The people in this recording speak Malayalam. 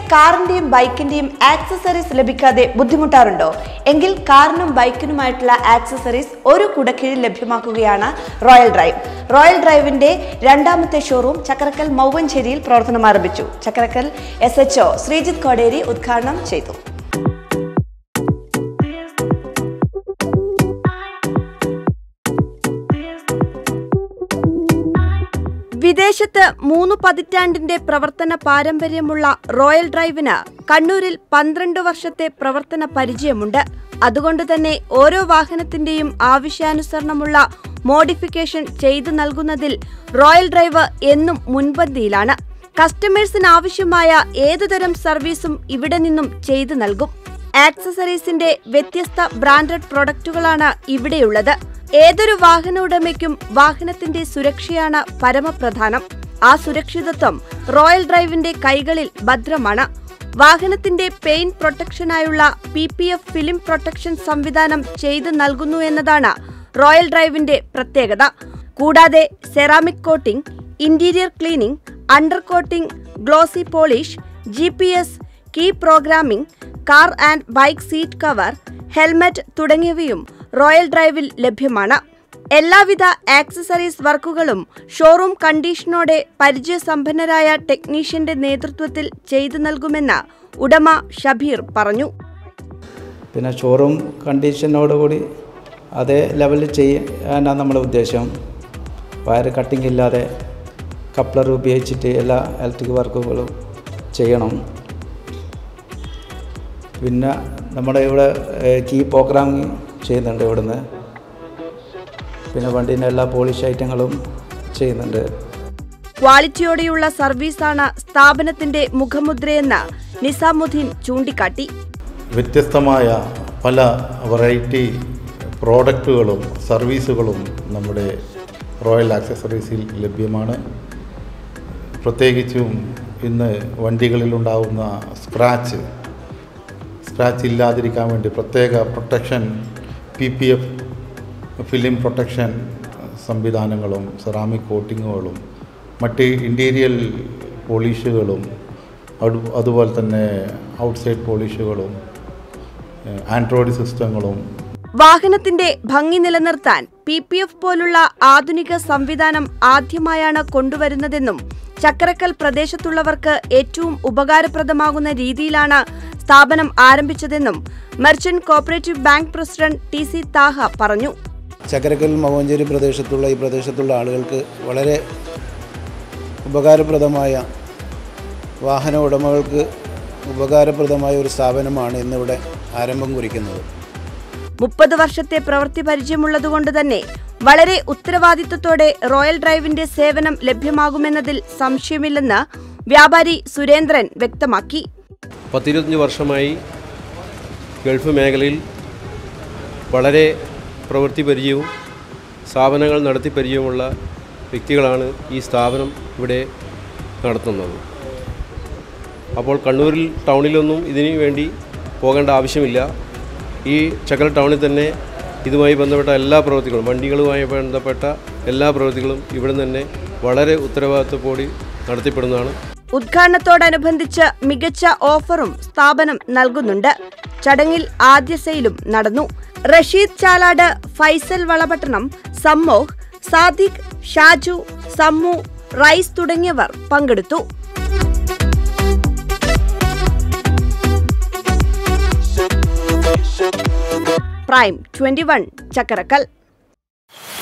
കാറിന്റെയും ബൈക്കിന്റെയും ആക്സസറീസ് ലഭിക്കാതെ ബുദ്ധിമുട്ടാറുണ്ടോ എങ്കിൽ കാറിനും ബൈക്കിനുമായിട്ടുള്ള ആക്സസറീസ് ഒരു കുടക്കീഴിൽ ലഭ്യമാക്കുകയാണ് റോയൽ ഡ്രൈവ് റോയൽ ഡ്രൈവിന്റെ രണ്ടാമത്തെ ഷോറൂം ചക്രക്കൽ മൗവഞ്ചേരിയിൽ പ്രവർത്തനം ആരംഭിച്ചു ചക്രക്കൽ എസ് എച്ച് ശ്രീജിത്ത് കോടേരി ഉദ്ഘാടനം ചെയ്തു വിദേശത്ത് മൂന്ന് പതിറ്റാണ്ടിന്റെ പ്രവർത്തന പാരമ്പര്യമുള്ള റോയൽ ഡ്രൈവിന് കണ്ണൂരിൽ പന്ത്രണ്ട് വർഷത്തെ പ്രവർത്തന പരിചയമുണ്ട് അതുകൊണ്ട് തന്നെ ഓരോ വാഹനത്തിന്റെയും ആവശ്യാനുസരണമുള്ള മോഡിഫിക്കേഷൻ ചെയ്തു നൽകുന്നതിൽ റോയൽ ഡ്രൈവ് എന്നും മുൻപന്തിയിലാണ് കസ്റ്റമേഴ്സിന് ആവശ്യമായ ഏതുതരം സർവീസും ഇവിടെ നിന്നും ചെയ്തു നൽകും ആക്സസറീസിന്റെ വ്യത്യസ്ത ബ്രാൻഡഡ് പ്രൊഡക്റ്റുകളാണ് ഇവിടെയുള്ളത് ഏതൊരു വാഹന ഉടമയ്ക്കും വാഹനത്തിന്റെ സുരക്ഷയാണ് പരമപ്രധാനം ആ സുരക്ഷിതത്വം റോയൽ ഡ്രൈവിന്റെ കൈകളിൽ ഭദ്രമാണ് വാഹനത്തിന്റെ പെയിന്റ് പ്രൊട്ടക്ഷനായുള്ള P P F film protection സംവിധാനം ചെയ്തു നൽകുന്നു എന്നതാണ് റോയൽ ഡ്രൈവിന്റെ പ്രത്യേകത കൂടാതെ ceramic coating interior cleaning under coating glossy polish G P S key programming car and bike seat cover helmet തുടങ്ങിയവയും റോയൽ ഡ്രൈവിൽ ലഭ്യമാണ് എല്ലാവിധ ആക്സസറീസ് വർക്കുകളും ഷോറൂം കണ്ടീഷനോടെ പരിചയസമ്പന്നരായ ടെക്നീഷ്യന്റെ നേതൃത്വത്തിൽ ചെയ്തു നൽകുമെന്ന് ഉടമ ഷബീർ പറഞ്ഞു പിന്നെ ഷോറൂം കണ്ടീഷനോടുകൂടി അതേ ലെവലിൽ ചെയ്യാനാണ് നമ്മുടെ ഉദ്ദേശം വയർ കട്ടിങ് ഇല്ലാതെ കപ്ലർ ഉപയോഗിച്ചിട്ട് എല്ലാ ഇലക്ട്രിക് വർക്കുകളും ചെയ്യണം പിന്നെ നമ്മുടെ ഇവിടെ കീ പ്രോഗ്രാമിങ് ചെയ്യുന്നുണ്ട് ഇവിടുന്ന് പിന്നെ വണ്ടീൻ്റെ എല്ലാ പോളിഷ് ഐറ്റങ്ങളും ചെയ്യുന്നുണ്ട് ക്വാളിറ്റിയോടെയുള്ള സർവീസാണ് സ്ഥാപനത്തിന്റെ മുഖമുദ്രയെന്ന് നിസാമുദ്ദീൻ ചൂണ്ടിക്കാട്ടി വ്യത്യസ്തമായ പല വെറൈറ്റി പ്രോഡക്റ്റുകളും സർവീസുകളും നമ്മുടെ റോയൽ ആക്സസറീസിൽ ലഭ്യമാണ് പ്രത്യേകിച്ചും ഇന്ന് വണ്ടികളിലുണ്ടാകുന്ന സ്ക്രാച്ച് സ്ക്രാച്ച് ഇല്ലാതിരിക്കാൻ വേണ്ടി പ്രത്യേക protection P P F film protection സംവിധാനങ്ങളും സെറാമിക് കോട്ടിങ്ങുകളും മറ്റ് ഇൻറ്റീരിയൽ പോളിഷുകളും അതു- അതുപോലെ തന്നെ ഔട്ട്സൈഡ് പോളിഷുകളും ആൻഡ്രോയിഡ് സിസ്റ്റങ്ങളും വാഹനത്തിന്റെ ഭംഗി നിലനിർത്താൻ പി പി എഫ് പോലുള്ള ആധുനിക സംവിധാനം ആദ്യമായാണ് കൊണ്ടുവരുന്നതെന്നും ചക്കരക്കൽ പ്രദേശത്തുള്ളവർക്ക് ഏറ്റവും ഉപകാരപ്രദമാകുന്ന രീതിയിലാണ് സ്ഥാപനം ആരംഭിച്ചതെന്നും merchant cooperative bank president T C Thaha പറഞ്ഞു ചക്കരക്കൽ മവഞ്ചേരി പ്രദേശത്തുള്ള ഈ പ്രദേശത്തുള്ള ആളുകൾക്ക് വളരെ ഉപകാരപ്രദമായ വാഹന ഉടമകൾക്ക് ഉപകാരപ്രദമായ ഒരു സ്ഥാപനമാണ് ഇന്നിവിടെ ആരംഭം കുറിക്കുന്നത് മുപ്പത് വർഷത്തെ പ്രവൃത്തി പരിചയമുള്ളതുകൊണ്ട് തന്നെ വളരെ ഉത്തരവാദിത്തത്തോടെ റോയൽ ഡ്രൈവിന്റെ സേവനം ലഭ്യമാകുമെന്നതിൽ സംശയമില്ലെന്ന് വ്യാപാരി സുരേന്ദ്രൻ വ്യക്തമാക്കി പത്തിരുപത്തഞ്ച് വർഷമായി ഗൾഫ് മേഖലയിൽ വളരെ പ്രവൃത്തി പരിചയവും സ്ഥാപനങ്ങൾ നടത്തി പരിചയമുള്ള വ്യക്തികളാണ് ഈ സ്ഥാപനം ഇവിടെ നടത്തുന്നത് അപ്പോൾ കണ്ണൂരിൽ ടൗണിലൊന്നും ഇതിനു വേണ്ടി പോകേണ്ട ആവശ്യമില്ല ഈ ചക്കര ടൗണിൽ തന്നെ ഇതുമായി ബന്ധപ്പെട്ട എല്ലാ പ്രവൃത്തികളും വണ്ടികളുമായി ബന്ധപ്പെട്ട എല്ലാ പ്രവൃത്തികളും ഇവിടെ തന്നെ വളരെ ഉത്തരവാദിത്വത്തോടെ നടത്തിപ്പെടുന്നതാണ് ഉദ്ഘാടനത്തോടനുബന്ധിച്ച് മികച്ച ഓഫറും സ്ഥാപനം നൽകുന്നുണ്ട് ചടങ്ങിൽ ആദ്യ സെയിലും നടന്നു റഷീദ് ചാലാട് ഫൈസൽ വളപട്ടണം സമ്മോഹ് സാദിഖ് ഷാജു സമ്മു റൈസ് തുടങ്ങിയവർ പങ്കെടുത്തു പ്രൈം ട്വന്റി വൺ ചക്കരക്കൽ